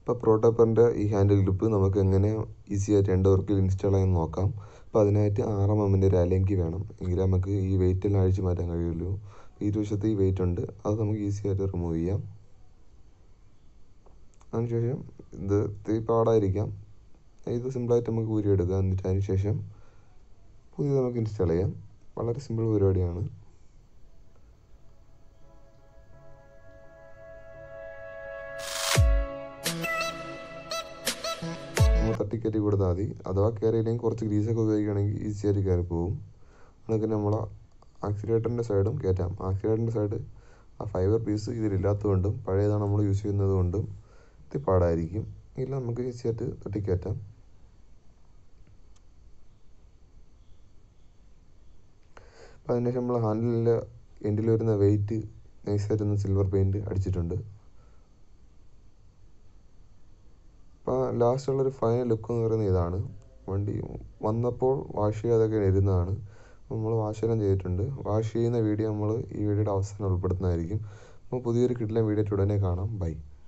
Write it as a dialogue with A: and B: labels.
A: അപ്പോൾ പ്രോട്ടോപ്പറിൻ്റെ ഈ handle grip നമുക്ക് എങ്ങനെ ഈസി ആയിട്ട് രണ്ട് വർക്കിൽ ഇൻസ്റ്റാൾ ചെയ്യാൻ നോക്കാം അപ്പോൾ അതിനായിട്ട് ആറ് എം എമ്മിൻ്റെ ഒരു അലങ്കി വേണം എങ്കിലേ നമുക്ക് ഈ വെയിറ്റ് എല്ലാം അഴിച്ച് മാറ്റാൻ കഴിയുള്ളൂ ഈ ഇരുവശത്ത് ഈ വെയിറ്റ് ഉണ്ട് അത് നമുക്ക് ഈസി ആയിട്ട് റിമൂവ് ചെയ്യാം അതിനുശേഷം ഇത് ഇത്തിരി പാടായിരിക്കാം ഇത് സിമ്പിളായിട്ട് നമുക്ക് ഊരിയെടുക്കാം എന്നിട്ട് അതിന് ശേഷം പുതിയത് നമുക്ക് ഇൻസ്റ്റാൾ ചെയ്യാം വളരെ സിമ്പിൾ പരിപാടിയാണ് നമ്മൾ തട്ടിക്കയറ്റി കൊടുത്താൽ മതി അഥവാ കയറിയില്ലെങ്കിൽ കുറച്ച് ഗ്രീസൊക്കെ ഉപയോഗിക്കുകയാണെങ്കിൽ ഈസി ആയിട്ട് കയറി പോകും അതൊക്കെ നമ്മൾ ആക്സിലേറ്ററിൻ്റെ സൈഡും കയറ്റാം ആക്സിലേറ്ററിൻ്റെ സൈഡ് ആ ഫൈബർ പീസ് ഇതിലില്ലാത്തതുകൊണ്ടും പഴയതാണ് നമ്മൾ യൂസ് ചെയ്യുന്നത് കൊണ്ടും ഇത് പാടായിരിക്കും ഇല്ല നമുക്ക് ഈസി ആയിട്ട് തട്ടിക്കയറ്റാം അപ്പോൾ അതിന് ശേഷം നമ്മൾ ഹാൻഡിലിൻ്റെ എൻഡിൽ വരുന്ന വെയിറ്റ് നൈസായിട്ട് ഒന്ന് സിൽവർ പെയിൻറ്റ് അടിച്ചിട്ടുണ്ട് അപ്പോൾ ലാസ്റ്റുള്ളൊരു ഫൈനൽ ലുക്ക് എന്ന് പറയുന്നത് ഇതാണ് വണ്ടി വന്നപ്പോൾ വാഷ് ചെയ്യാതൊക്കെ ഇരുന്നതാണ് നമ്മൾ വാഷ് എല്ലാം ചെയ്തിട്ടുണ്ട് വാഷ് ചെയ്യുന്ന വീഡിയോ നമ്മൾ ഈ വീഡിയോയുടെ അവസാനം ഉൾപ്പെടുത്തുന്നതായിരിക്കും അപ്പോൾ പുതിയൊരു കിട്ടില്ല വീഡിയോ ഉടനെ കാണാം ബൈ